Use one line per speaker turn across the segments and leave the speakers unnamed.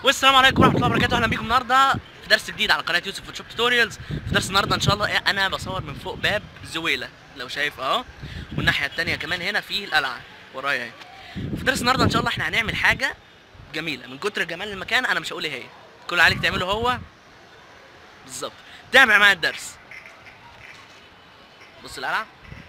والسلام عليكم ورحمه الله وبركاته اهلا بيكم النهارده في درس جديد على قناه يوسف فوتوشوب توتوريالز في درس النهارده ان شاء الله إيه، انا بصور من فوق باب زويله لو شايف اهو والناحيه التانية كمان هنا في القلعه ورايا اهي في درس النهارده ان شاء الله احنا هنعمل حاجه جميله من كتر جمال المكان انا مش هقول ايه هي كل اللي عليك تعمله هو بالظبط تابع معايا الدرس بص القلعه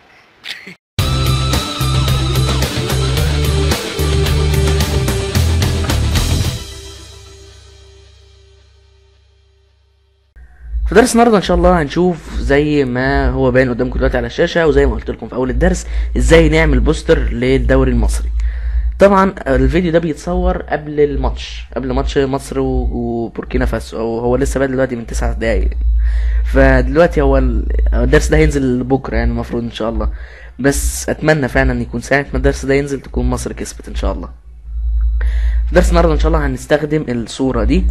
في درس النهارده ان شاء الله هنشوف زي ما هو باين قدامكم دلوقتي على الشاشه وزي ما قلت لكم في اول الدرس ازاي نعمل بوستر للدوري المصري طبعا الفيديو ده بيتصور قبل الماتش قبل ماتش مصر و- وبوركينا فاسو او هو لسه بادئ دلوقتي من تسع دقايق فدلوقتي هو ال- الدرس ده هينزل بكره يعني المفروض ان شاء الله بس اتمنى فعلا ان يكون ساعه ما الدرس ده ينزل تكون مصر كسبت ان شاء الله في درس النهارده ان شاء الله هنستخدم الصوره دي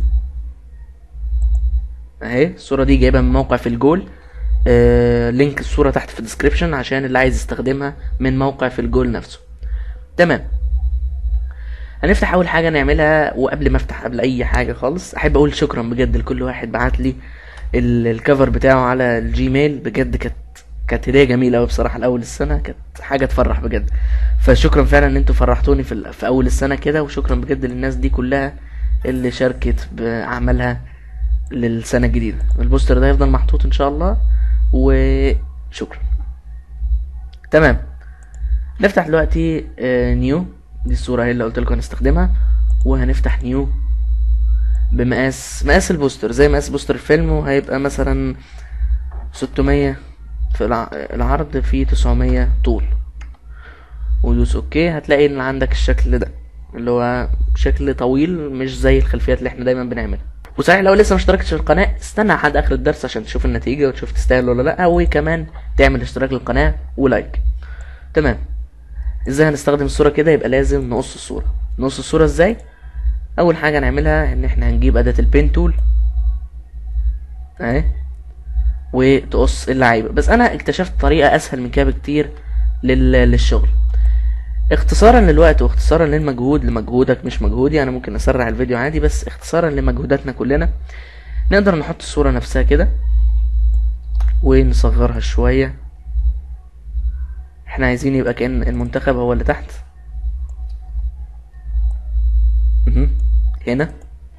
اهي الصوره دي جايبها من موقع في الجول آه لينك الصوره تحت في الديسكريبشن عشان اللي عايز يستخدمها من موقع في الجول نفسه تمام هنفتح اول حاجه نعملها وقبل ما افتح قبل اي حاجه خالص احب اقول شكرا بجد لكل واحد بعت لي ال- الكفر بتاعه على الجيميل بجد كانت كانت هديه جميله قوي بصراحه لاول السنه كانت حاجه تفرح بجد فشكرا فعلا ان انتوا فرحتوني في, ال- في اول السنه كده وشكرا بجد للناس دي كلها اللي شاركت باعمالها للسنه الجديده البوستر ده يفضل محطوط ان شاء الله وشكرا تمام نفتح دلوقتي نيو دي الصوره اهي اللي قلت لكم هنستخدمها وهنفتح نيو بمقاس مقاس البوستر زي مقاس بوستر الفيلم وهيبقى مثلا 600 في الع- العرض في 900 طول ودوس اوكي هتلاقي ان عندك الشكل ده اللي هو شكل طويل مش زي الخلفيات اللي احنا دايما بنعملها وصحيح لو لسه ما اشتركتش في القناه استنى لحد اخر الدرس عشان تشوف النتيجه وتشوف تستاهل ولا لا وكمان تعمل اشتراك للقناه ولايك تمام ازاي هنستخدم الصوره كده يبقى لازم نقص الصوره نقص الصوره ازاي اول حاجه نعملها ان احنا هنجيب اداه البين تول اهي وتقص اللعيبه بس انا اكتشفت طريقه اسهل من كده بكتير لل... للشغل اختصارا للوقت واختصارا للمجهود لمجهودك مش مجهودي انا ممكن اسرع الفيديو عادي بس اختصارا لمجهوداتنا كلنا نقدر نحط الصورة نفسها كده ونصغرها شوية احنا عايزين يبقى كأن المنتخب هو اللي تحت مهم. هنا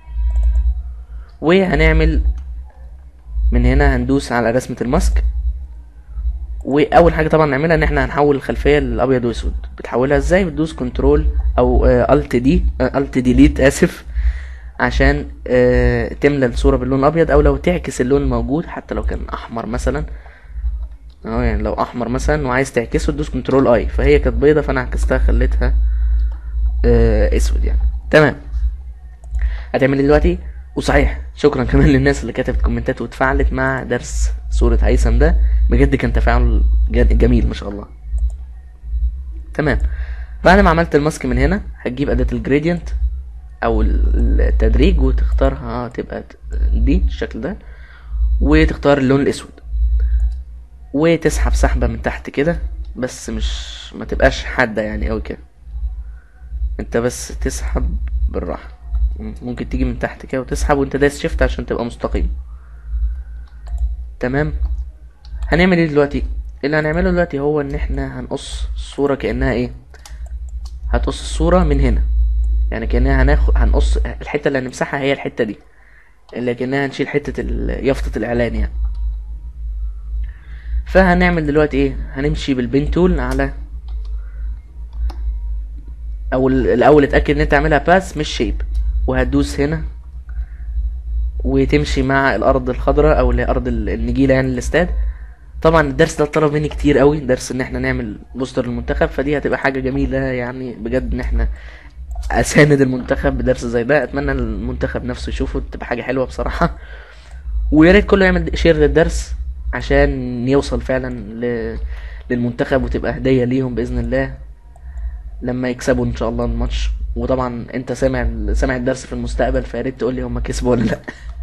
وهنعمل من هنا هندوس على رسمة الماسك واول حاجه طبعا نعملها ان احنا هنحول الخلفيه للابيض واسود بتحولها ازاي بتدوس كنترول او الت دي الت ديليت اسف عشان آه، تملى الصوره باللون الابيض او لو تعكس اللون الموجود حتى لو كان احمر مثلا اه يعني لو احمر مثلا وعايز تعكسه تدوس كنترول اي فهي كانت بيضه فانا عكستها خليتها آه، اسود يعني تمام هتعمل ايه دلوقتي وصحيح شكرا كمان للناس اللي كتبت كومنتات واتفاعلت مع درس صورة هيثم ده بجد كان تفاعل ج- جميل ما شاء الله تمام بعد ما عملت الماسك من هنا هتجيب أداة الجريدينت أو ال- التدريج وتختارها تبقى ت- دي الشكل ده وتختار اللون الأسود وتسحب سحبة من تحت كده بس مش ما تبقاش حادة يعني أوي كده انت بس تسحب بالراحة ممكن تيجي من تحت كده وتسحب وانت دايس شيفت عشان تبقى مستقيم تمام هنعمل ايه دلوقتي اللي هنعمله دلوقتي هو ان احنا هنقص الصورة كأنها ايه هتقص الصورة من هنا يعني كأنها هناخد هنقص الحتة اللي هنمسحها هي الحتة دي اللي كأنها هنشيل حتة ال- يافطة الإعلان يعني فهنعمل دلوقتي ايه هنمشي بالبين تول على او ال- الاول اتاكد ان انت عاملها باس مش شيب وهتدوس هنا وتمشي مع الارض الخضراء او اللي هي ارض ال- النجيله يعني الاستاد طبعا الدرس ده طلب مني كتير قوي درس ان احنا نعمل بوستر للمنتخب فدي هتبقى حاجه جميله يعني بجد ان احنا اساند المنتخب بدرس زي ده اتمنى المنتخب نفسه يشوفه تبقى حاجه حلوه بصراحه ويا ريت كله يعمل شير للدرس عشان يوصل فعلا ل... للمنتخب وتبقى هديه ليهم باذن الله لما يكسبوا ان شاء الله الماتش وطبعا انت سامع سامع الدرس في المستقبل فيا ريت تقول لي هم كسبوا ولا لا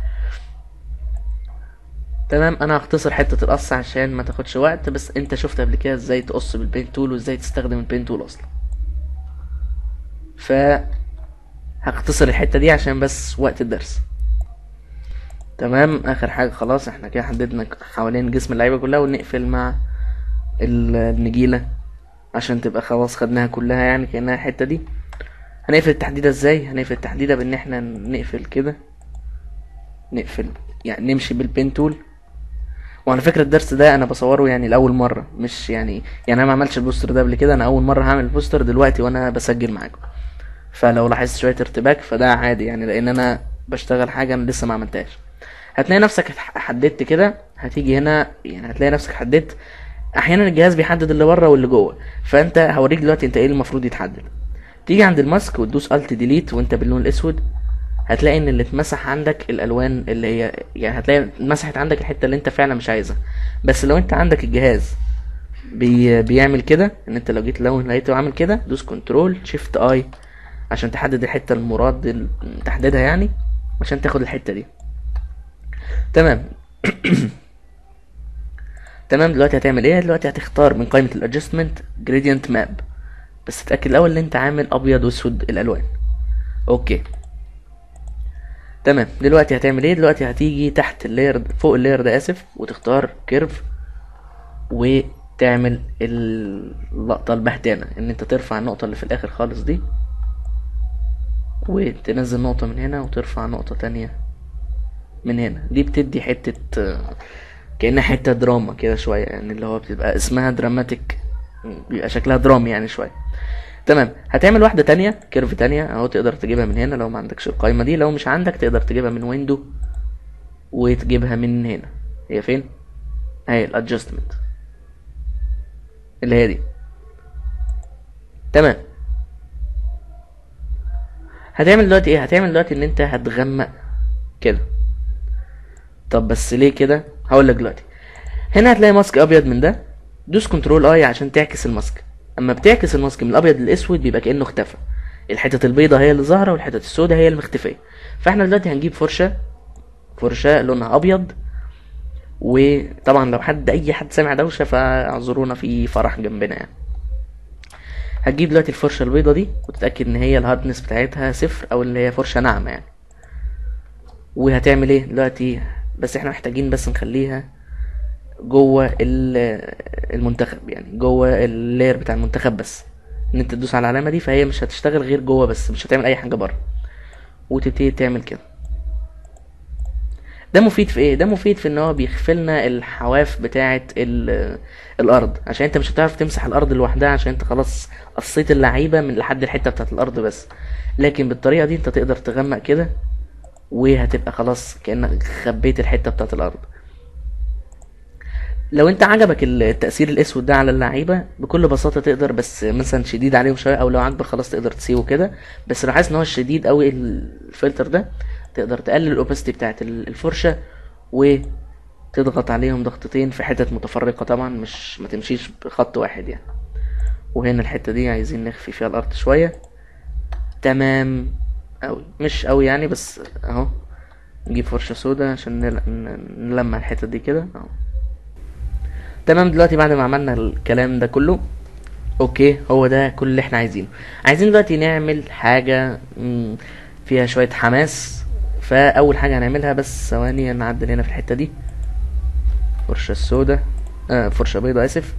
تمام انا هختصر حته القص عشان ما تاخدش وقت بس انت شفت قبل كده ازاي تقص بالبين تول وازاي تستخدم البين تول اصلا ف هختصر الحتة دي عشان بس وقت الدرس تمام اخر حاجة خلاص احنا كده حددنا حوالين جسم اللعيبة كلها ونقفل مع ال- النجيلة عشان تبقى خلاص خدناها كلها يعني كأنها الحتة دي هنقفل التحديدة ازاي هنقفل التحديدة بان احنا نقفل كده نقفل يعني نمشي بالبين تول وعلى فكرة الدرس ده انا بصوره يعني لاول مرة مش يعني يعني انا ما عملتش البوستر ده قبل كده انا اول مرة هعمل البوستر دلوقتي وانا بسجل معاكم فلو لاحظت شوية ارتباك فده عادي يعني لان انا بشتغل حاجة انا لسه ما عملتهاش هتلاقي نفسك حددت كده هتيجي هنا يعني هتلاقي نفسك حددت احيانا الجهاز بيحدد اللي بره واللي جوه فانت هوريك دلوقتي انت ايه المفروض يتحدد تيجي عند الماسك وتدوس الت ديليت وانت باللون الاسود هتلاقي ان اللي اتمسح عندك الالوان اللي هي يعني هتلاقي اتمسحت عندك الحته اللي انت فعلا مش عايزها بس لو انت عندك الجهاز بي بيعمل كده ان انت لو جيت لو لقيته عامل كده دوس كنترول شيفت اي عشان تحدد الحته المراد ال- تحديدها يعني عشان تاخد الحته دي تمام تمام دلوقتي هتعمل ايه دلوقتي هتختار من قائمه الادجستمنت جريدينت ماب بس اتاكد الاول ان انت عامل ابيض واسود الالوان اوكي تمام دلوقتي هتعمل ايه دلوقتي هتيجي تحت اللاير فوق اللاير ده اسف وتختار كيرف وتعمل اللقطة البهتانة ان انت ترفع النقطة اللي في الاخر خالص دي وتنزل نقطة من هنا وترفع نقطة تانية من هنا دي بتدي حتة آه، كأنها حتة دراما كده شوية يعني اللي هو بتبقى اسمها دراماتيك بيبقى شكلها درامي يعني شوية تمام هتعمل واحدة تانية كيرف تانية اهو تقدر تجيبها من هنا لو ما عندكش القايمة دي لو مش عندك تقدر تجيبها من ويندو وتجيبها من هنا هي فين اهي الادجستمنت اللي هي دي تمام هتعمل دلوقتي ايه هتعمل دلوقتي ان انت هتغمق كده طب بس ليه كده هقول لك دلوقتي هنا هتلاقي ماسك ابيض من ده دوس كنترول اي عشان تعكس الماسك اما بتعكس الماسك من الابيض للاسود بيبقى كانه اختفى الحتت البيضة هي اللي ظاهرة والحتت السوداء هي المختفية فاحنا دلوقتي هنجيب فرشة فرشة لونها ابيض وطبعا لو حد اي حد سامع دوشة فاعذرونا في فرح جنبنا يعني هتجيب دلوقتي الفرشة البيضة دي وتتأكد ان هي الهاردنس بتاعتها صفر او اللي هي فرشة ناعمة يعني وهتعمل ايه دلوقتي بس احنا محتاجين بس نخليها جوه ال- المنتخب يعني جوه اللاير بتاع المنتخب بس ان انت تدوس على العلامه دي فهي مش هتشتغل غير جوه بس مش هتعمل اي حاجه بره وتبتدي تعمل كده ده مفيد في ايه ده مفيد في ان هو بيخفلنا الحواف بتاعه ال- الارض عشان انت مش هتعرف تمسح الارض لوحدها عشان انت خلاص قصيت اللعيبه من لحد الحته بتاعه الارض بس لكن بالطريقه دي انت تقدر تغمق كده وهتبقى خلاص كانك خبيت الحته بتاعه الارض لو انت عجبك التأثير الاسود ده على اللعيبة بكل بساطة تقدر بس مثلا شديد عليهم شوية او لو عاجبك خلاص تقدر تسيبه كده بس لو حاسس ان هو شديد قوي الفلتر ده تقدر تقلل الاوبستي بتاعت ال- الفرشة وتضغط عليهم ضغطتين في حتت متفرقة طبعا مش ما تمشيش بخط واحد يعني وهنا الحتة دي عايزين نخفي فيها الارض شوية تمام قوي مش قوي يعني بس اهو نجيب فرشة سودا عشان نل- ن- نلمع الحتة دي كده اهو تمام دلوقتي بعد ما عملنا الكلام ده كله اوكي هو ده كل اللي احنا عايزينه عايزين دلوقتي نعمل حاجة مم، فيها شوية حماس فاول حاجة هنعملها بس ثواني نعدل هنا في الحتة دي فرشة السوداء آه فرشة بيضاء اسف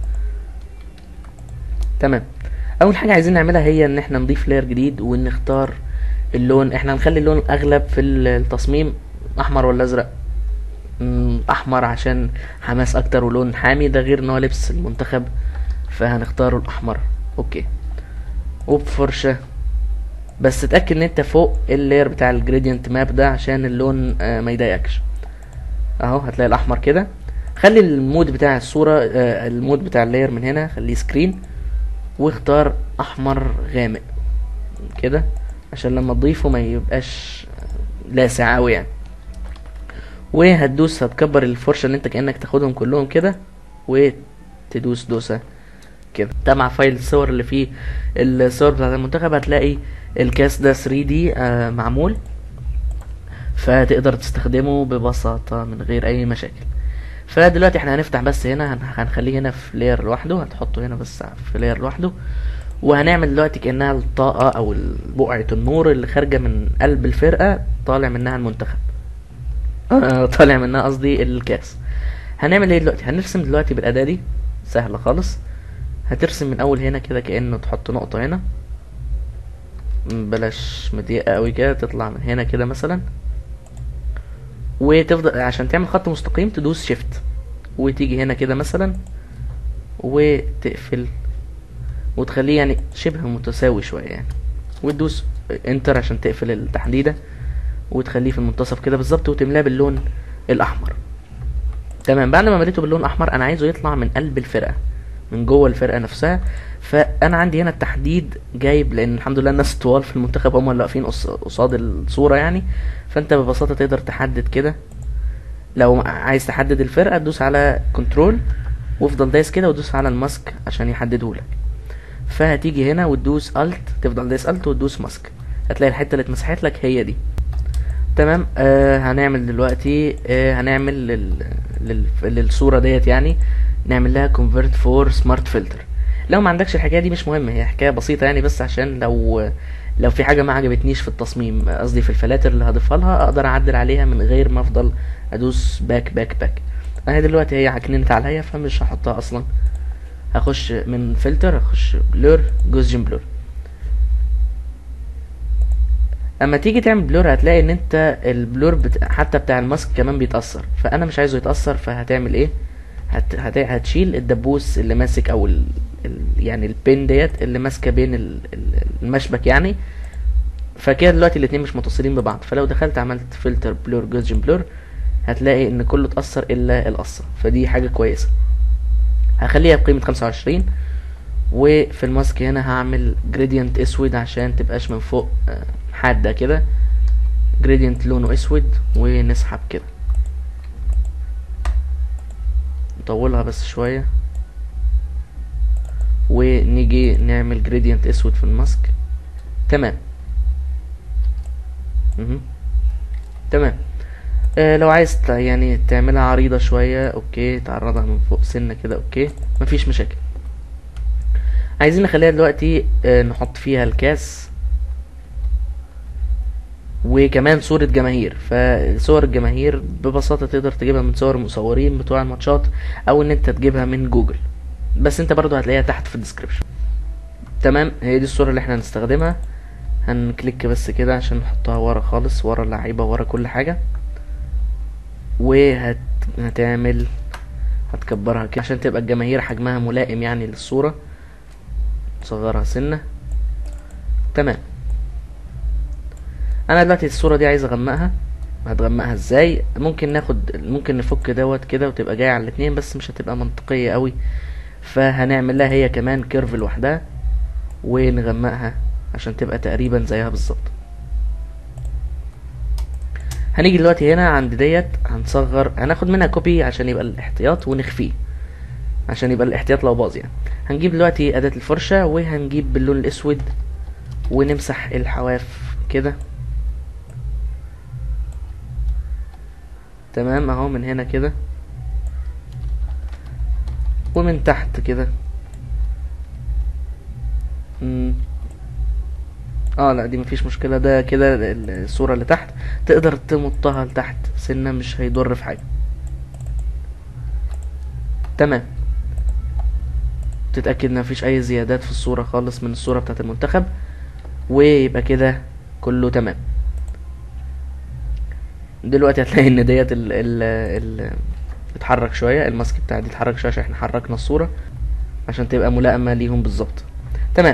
تمام اول حاجة عايزين نعملها هي ان احنا نضيف لاير جديد ونختار اللون احنا هنخلي اللون الاغلب في التصميم احمر ولا ازرق مم، احمر عشان حماس اكتر ولون حامي ده غير ان هو لبس المنتخب فهنختاره الاحمر اوكي وبفرشة بس اتأكد ان انت فوق اللاير بتاع الجريدينت ماب ده عشان اللون آه، ما يضايقكش اهو هتلاقي الاحمر كده خلي المود بتاع الصورة آه، المود بتاع اللاير من هنا خليه سكرين واختار احمر غامق كده عشان لما تضيفه ما يبقاش لاسع اوي يعني وهتدوس هتكبر الفرشة اللي انت كأنك تاخدهم كلهم كده وتدوس دوسة كده ده مع فايل الصور اللي فيه الصور بتاعت المنتخب هتلاقي الكاس ده 3 دي آه معمول فتقدر تستخدمه ببساطة من غير اي مشاكل فدلوقتي احنا هنفتح بس هنا هن- هنخليه هنا في لاير لوحده هتحطه هنا بس في لاير لوحده وهنعمل دلوقتي كأنها الطاقة أو بقعة النور اللي خارجة من قلب الفرقة طالع منها المنتخب آه، طالع منها قصدي الكاس هنعمل ايه دلوقتي هنرسم دلوقتي بالأداة دي سهلة خالص هترسم من أول هنا كده كأنه تحط نقطة هنا م، بلاش مضيقة أوي كده تطلع من هنا كده مثلا وتفضل عشان تعمل خط مستقيم تدوس شيفت وتيجي هنا كده مثلا وتقفل وتخليه يعني شبه متساوي شوية يعني وتدوس انتر عشان تقفل التحديدة وتخليه في المنتصف كده بالظبط وتملاه باللون الأحمر تمام بعد ما مليته باللون الأحمر أنا عايزه يطلع من قلب الفرقة من جوه الفرقة نفسها فأنا عندي هنا التحديد جايب لأن الحمد لله الناس الطوال في المنتخب هم اللي واقفين قص- قصاد الصورة يعني فأنت ببساطة تقدر تحدد كده لو عايز تحدد الفرقة تدوس على كنترول وافضل دايس كده وتدوس على الماسك عشان يحددهولك فهتيجي هنا وتدوس الت تفضل دايس الت وتدوس ماسك هتلاقي الحته اللي اتمسحت لك هي دي تمام آه هنعمل دلوقتي آه هنعمل لل... لل... للصوره ديت يعني نعمل لها convert for smart filter لو ما عندكش الحكايه دي مش مهمه هي حكايه بسيطه يعني بس عشان لو لو في حاجه ما عجبتنيش في التصميم قصدي في الفلاتر اللي هضيفها لها اقدر اعدل عليها من غير ما افضل ادوس باك باك باك انا دلوقتي هي عكننت عليا فمش هحطها اصلا هخش من فلتر هخش بلور جوزجن بلور اما تيجي تعمل بلور هتلاقي ان انت البلور بت... حتى بتاع الماسك كمان بيتأثر فانا مش عايزه يتأثر فهتعمل ايه هت... هت... هتشيل الدبوس اللي ماسك او ال... ال... يعني البين ديت اللي ماسكه بين ال... ال- المشبك يعني فكده دلوقتي الاتنين مش متصلين ببعض فلو دخلت عملت فلتر بلور جوزجن بلور هتلاقي ان كله اتأثر الا القصة فدي حاجة كويسة هخليها بقيمة خمسة وعشرين وفي الماسك هنا هعمل جريدينت اسود عشان تبقاش من فوق آه، حادة كده جريدينت لونه اسود ونسحب كده نطولها بس شوية ونيجي نعمل جريدينت اسود في الماسك تمام مهم. تمام آه لو عايز ت- يعني تعملها عريضة شوية اوكي تعرضها من فوق سنة كده اوكي مفيش مشاكل عايزين نخليها دلوقتي آه نحط فيها الكاس وكمان صورة جماهير فصور الجماهير ببساطة تقدر تجيبها من صور المصورين بتوع الماتشات او ان انت تجيبها من جوجل بس انت برضو هتلاقيها تحت في الديسكريبشن تمام هي دي الصورة اللي احنا هنستخدمها هنكليك بس كده عشان نحطها ورا خالص ورا اللعيبة ورا كل حاجة وهتعمل هتكبرها كده عشان تبقى الجماهير حجمها ملائم يعني للصورة صغرها سنة تمام انا دلوقتي الصورة دي عايز اغمقها هتغمقها ازاي ممكن ناخد ممكن نفك دوت كده وتبقى جاية على الاتنين بس مش هتبقى منطقية قوي فهنعمل لها هي كمان كيرف لوحدها ونغمقها عشان تبقى تقريبا زيها بالظبط هنيجي دلوقتي هنا عند ديت هنصغر هناخد منها كوبي عشان يبقى الاحتياط ونخفيه عشان يبقى الاحتياط لو باظ يعني هنجيب دلوقتي أداة الفرشة وهنجيب باللون الأسود ونمسح الحواف كده تمام اهو من هنا كده ومن تحت كده مم. اه لا دي مفيش مشكلة ده كده ال- الصورة اللي تحت تقدر تمطها لتحت سنة مش هيضر في حاجة تمام تتأكد ان مفيش اي زيادات في الصورة خالص من الصورة بتاعت المنتخب ويبقى كده كله تمام دلوقتي هتلاقي ان ديت ال ال ال اتحرك شوية الماسك بتاع دي اتحرك شوية عشان احنا حركنا الصورة عشان تبقى ملائمة ليهم بالظبط تمام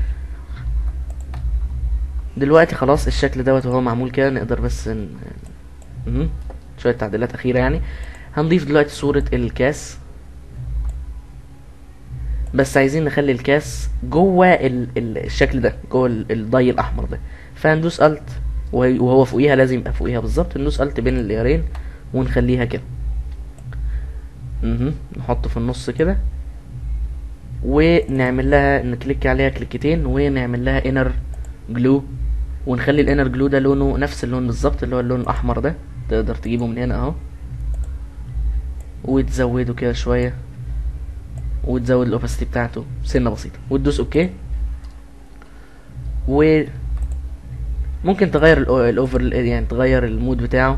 دلوقتي خلاص الشكل دوت وهو معمول كده نقدر بس ن... مهم. شوية تعديلات أخيرة يعني هنضيف دلوقتي صورة الكاس بس عايزين نخلي الكاس جوه ال... ال... الشكل ده جوه ال- الضي الأحمر ده فهندوس ألت وهي- وهو فوقيها لازم يبقى فوقيها بالظبط ندوس ألت بين الليرين ونخليها كده مهم. نحطه في النص كده ونعمل لها نكليك عليها كليكتين ونعمل لها انر جلو ونخلي الانر جلو ده لونه نفس اللون بالظبط اللي هو اللون الاحمر ده تقدر تجيبه من هنا اهو وتزوده كده شويه وتزود الاوباسيتي بتاعته سنه بسيطه وتدوس اوكي و ممكن تغير الأو- الاوفر يعني تغير المود بتاعه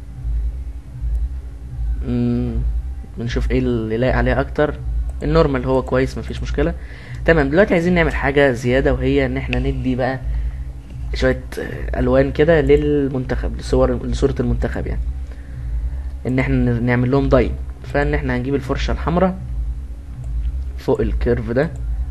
مم، بنشوف ايه اللي لايق عليه اكتر النورمال هو كويس مفيش مشكله تمام دلوقتي عايزين نعمل حاجه زياده وهي ان احنا ندي بقى شويه آه، الوان كده للمنتخب لصور لصوره المنتخب يعني ان احنا نعمل لهم داي فان احنا هنجيب الفرشه الحمراء فوق الكيرف ده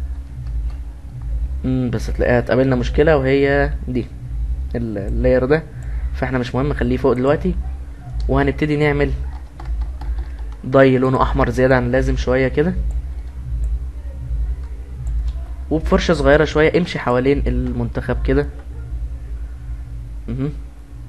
مم، بس هتلاقيها تقابلنا مشكله وهي دي ال- اللاير ده فاحنا مش مهم نخليه فوق دلوقتي وهنبتدي نعمل ضي لونه احمر زياده عن اللازم شويه كده وبفرشه صغيره شويه امشي حوالين المنتخب كده مهم.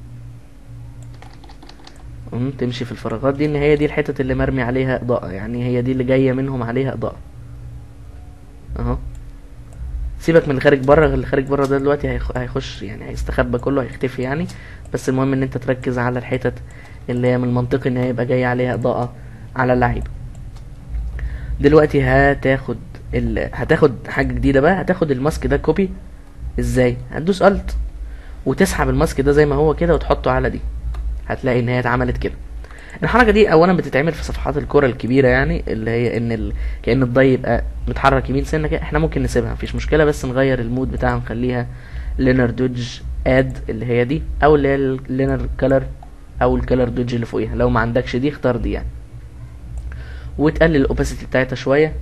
مهم. تمشي في الفراغات دي ان هي دي الحتت اللي مرمي عليها اضاءه يعني هي دي اللي جايه منهم عليها اضاءه اهو سيبك من اللي خارج بره اللي خارج بره ده دلوقتي هيخ- هيخش يعني هيستخبى كله هيختفي يعني بس المهم ان انت تركز على الحتت اللي هي من المنطقي ان هي يبقى جاي عليها اضاءة على اللعيبة دلوقتي هتاخد ال... هتاخد حاجة جديدة بقى هتاخد الماسك ده كوبي ازاي هتدوس الت وتسحب الماسك ده زي ما هو كده وتحطه على دي هتلاقي ان هي اتعملت كده الحركه دي اولا بتتعمل في صفحات الكره الكبيره يعني اللي هي ان ال... كان الضي يبقى متحرك يمين سنه كده احنا ممكن نسيبها مفيش مشكله بس نغير المود بتاعها نخليها لينر دوج اد اللي هي دي او اللي هي اللينر كلر او الكلر دوج اللي فوقيها لو ما عندكش دي اختار دي يعني وتقلل الاوباسيتي بتاعتها شويه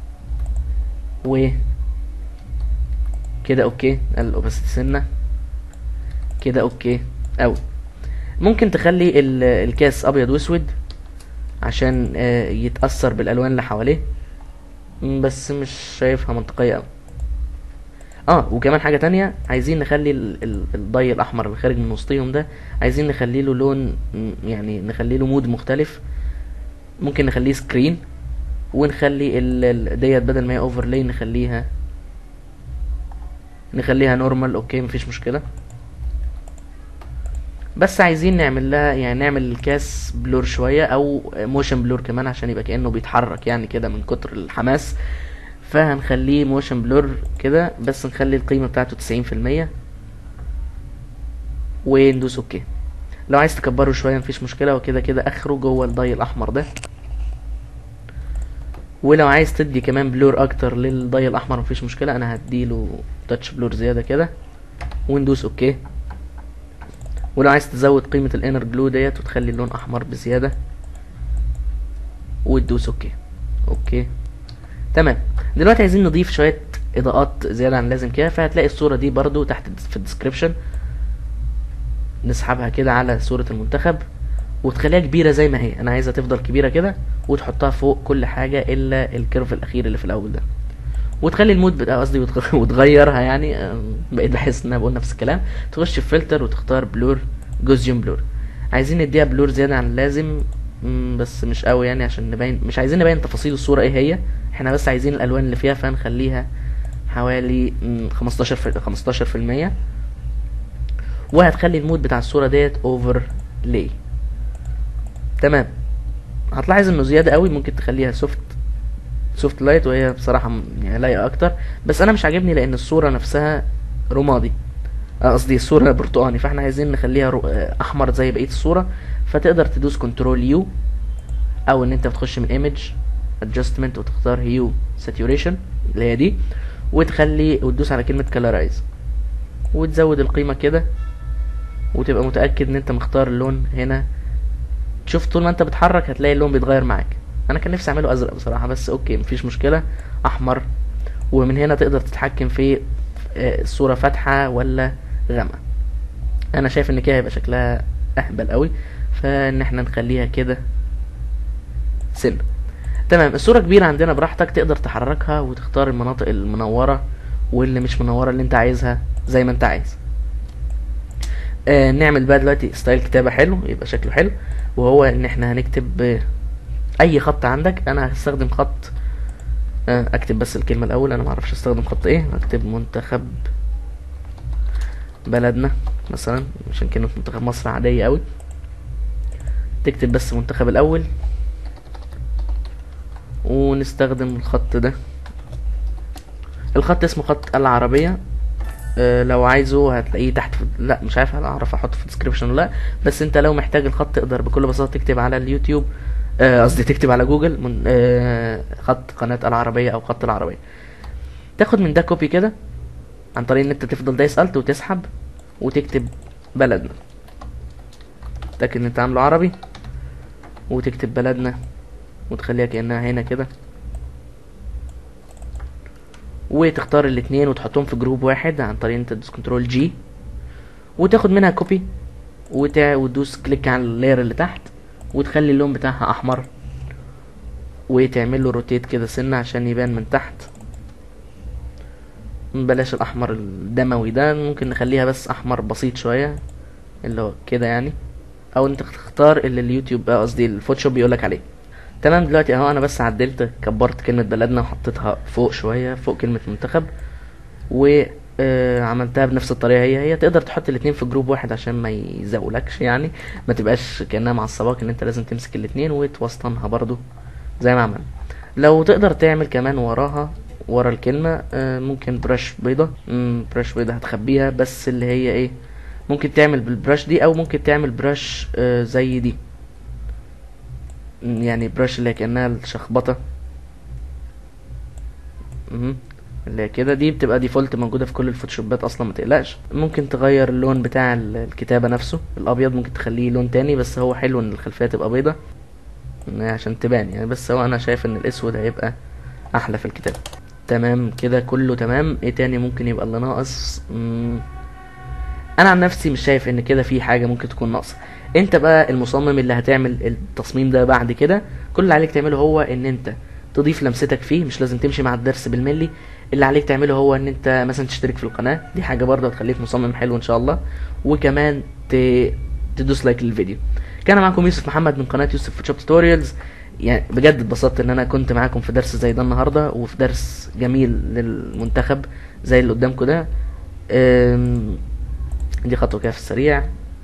و كده اوكي قلل الاوباسيتي سنه كده اوكي اوي ممكن تخلي ال- الكاس ابيض واسود عشان آه، يتاثر بالالوان اللي حواليه مم، بس مش شايفها منطقيه قوي اه وكمان حاجه تانية عايزين نخلي ال- ال- الضي الاحمر اللي خارج من وسطهم ده عايزين نخلي له لون مم، يعني نخلي له مود مختلف ممكن نخليه سكرين ونخلي ال- ال- ديت بدل ما هي اوفرلاي نخليها نخليها نورمال اوكي مفيش مشكله بس عايزين نعمل لها يعني نعمل الكاس بلور شويه او موشن بلور كمان عشان يبقى كانه بيتحرك يعني كده من كتر الحماس فهنخليه موشن بلور كده بس نخلي القيمه بتاعته تسعين في المية وندوس اوكي لو عايز تكبره شويه مفيش مشكله وكده كده اخره جوه الضي الاحمر ده ولو عايز تدي كمان بلور اكتر للضي الاحمر مفيش مشكله انا هديله تاتش بلور زياده كده وندوس اوكي ولو عايز تزود قيمة الانر جلو ديت وتخلي اللون احمر بزيادة وتدوس اوكي اوكي تمام دلوقتي عايزين نضيف شوية اضاءات زيادة عن اللازم كده فهتلاقي الصورة دي برضو تحت في الديسكريبشن نسحبها كده على صورة المنتخب وتخليها كبيرة زي ما هي انا عايزها تفضل كبيرة كده وتحطها فوق كل حاجة الا الكيرف الاخير اللي في الاول ده وتخلي المود بتاع قصدي وتغ- وتغيرها يعني أم، بقيت بحس ان انا بقول نفس الكلام تخش في فلتر وتختار بلور جوزيوم بلور عايزين نديها بلور زياده عن اللازم مم، بس مش قوي يعني عشان نبين مش عايزين نبين تفاصيل الصوره ايه هي احنا بس عايزين الالوان اللي فيها فنخليها حوالي مم، 15 في 15 في المية وهتخلي المود بتاع الصوره ديت اوفر لي تمام هتلاحظ انه زياده قوي ممكن تخليها سوفت سوفت لايت وهي بصراحه م- يعني لايقه اكتر بس انا مش عاجبني لان الصوره نفسها رمادي آه، قصدي الصوره برتقاني فاحنا عايزين نخليها رو... آه، احمر زي بقيه الصوره فتقدر تدوس كنترول يو او ان انت بتخش من ايمج ادجستمنت وتختار هيو ساتوريشن اللي هي دي وتخلي وتدوس على كلمه كلارايز وتزود القيمه كده وتبقى متاكد ان انت مختار اللون هنا تشوف طول ما انت بتحرك هتلاقي اللون بيتغير معاك انا كان نفسي اعمله ازرق بصراحه بس اوكي مفيش مشكله احمر ومن هنا تقدر تتحكم في آه، الصوره فاتحه ولا غامقه انا شايف ان كده هيبقى شكلها اهبل قوي فان احنا نخليها كده سن تمام الصوره كبيره عندنا براحتك تقدر تحركها وتختار المناطق المنوره واللي مش منوره اللي انت عايزها زي ما انت عايز آه نعمل بقى دلوقتي ستايل كتابه حلو يبقى شكله حلو وهو ان احنا هنكتب آه، اي خط عندك انا هستخدم خط آه، اكتب بس الكلمه الاول انا معرفش استخدم خط ايه هكتب منتخب بلدنا مثلا عشان كلمه منتخب مصر عاديه قوي تكتب بس منتخب الاول ونستخدم الخط ده الخط اسمه خط العربيه آه، لو عايزه هتلاقيه تحت في... لا مش عارف هل اعرف احطه في الديسكربشن ولا لا بس انت لو محتاج الخط تقدر بكل بساطه تكتب على اليوتيوب آه، قصدي تكتب على جوجل من آه، خط قناه العربيه او خط العربيه تاخد من ده كوبي كده عن طريق ان انت تفضل دايس الت وتسحب وتكتب بلدنا تاكد ان انت عامله عربي وتكتب بلدنا وتخليها كانها هنا كده وتختار الاتنين وتحطهم في جروب واحد عن طريق انت تدوس كنترول جي وتاخد منها كوبي وتع... وتدوس كليك على اللاير اللي تحت وتخلي اللون بتاعها احمر وتعمل له روتيت كده سنة عشان يبان من تحت بلاش الاحمر الدموي ده ممكن نخليها بس احمر بسيط شوية اللي هو كده يعني او انت تختار اللي اليوتيوب آه، قصدي الفوتوشوب بيقولك عليه تمام دلوقتي اهو انا بس عدلت كبرت كلمة بلدنا وحطيتها فوق شوية فوق كلمة منتخب و آه، عملتها بنفس الطريقة هي هي تقدر تحط الاتنين في جروب واحد عشان ما يزولكش يعني ما تبقاش كأنها معصباك ان انت لازم تمسك الاتنين وتوسطنها برضو زي ما عملنا لو تقدر تعمل كمان وراها ورا الكلمة آه، ممكن برش بيضة مم، برش بيضة هتخبيها بس اللي هي ايه ممكن تعمل بالبرش دي او ممكن تعمل برش آه، زي دي مم، يعني برش اللي هي كأنها الشخبطة مهم. اللي هي كده دي بتبقى ديفولت موجودة في كل الفوتوشوبات اصلا ما تقلقش ممكن تغير اللون بتاع ال- الكتابة نفسه الابيض ممكن تخليه لون تاني بس هو حلو ان الخلفية تبقى بيضة عشان تبان يعني بس هو انا شايف ان الاسود هيبقى احلى في الكتابة تمام كده كله تمام ايه تاني ممكن يبقى اللي ناقص مم. انا عن نفسي مش شايف ان كده في حاجه ممكن تكون ناقصه انت بقى المصمم اللي هتعمل التصميم ده بعد كده كل اللي عليك تعمله هو ان انت تضيف لمستك فيه مش لازم تمشي مع الدرس بالملي اللي عليك تعمله هو ان انت مثلا تشترك في القناه دي حاجه برضه هتخليك مصمم حلو ان شاء الله وكمان ت... تدوس لايك للفيديو كان معاكم يوسف محمد من قناه يوسف فوتوشوب توتوريالز يعني بجد اتبسطت ان انا كنت معاكم في درس زي ده النهارده وفي درس جميل للمنتخب زي اللي قدامكم ده أم، دي خطوه كده في السريع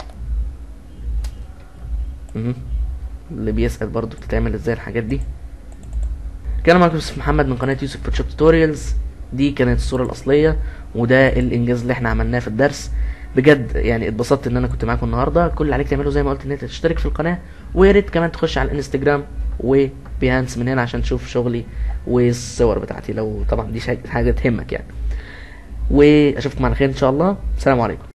مهم. اللي بيسأل برضو بتتعمل ازاي الحاجات دي كان معاكم يوسف محمد من قناة يوسف فوتوشوب توتوريالز دي كانت الصورة الأصلية وده الإنجاز اللي احنا عملناه في الدرس بجد يعني اتبسطت ان انا كنت معاكم النهارده كل اللي عليك تعمله زي ما قلت ان انت تشترك في القناه ويا ريت كمان تخش على الانستجرام وبيهانس من هنا عشان تشوف شغلي والصور بتاعتي لو طبعا دي شي- حاجه تهمك يعني واشوفكم على خير ان شاء الله السلام عليكم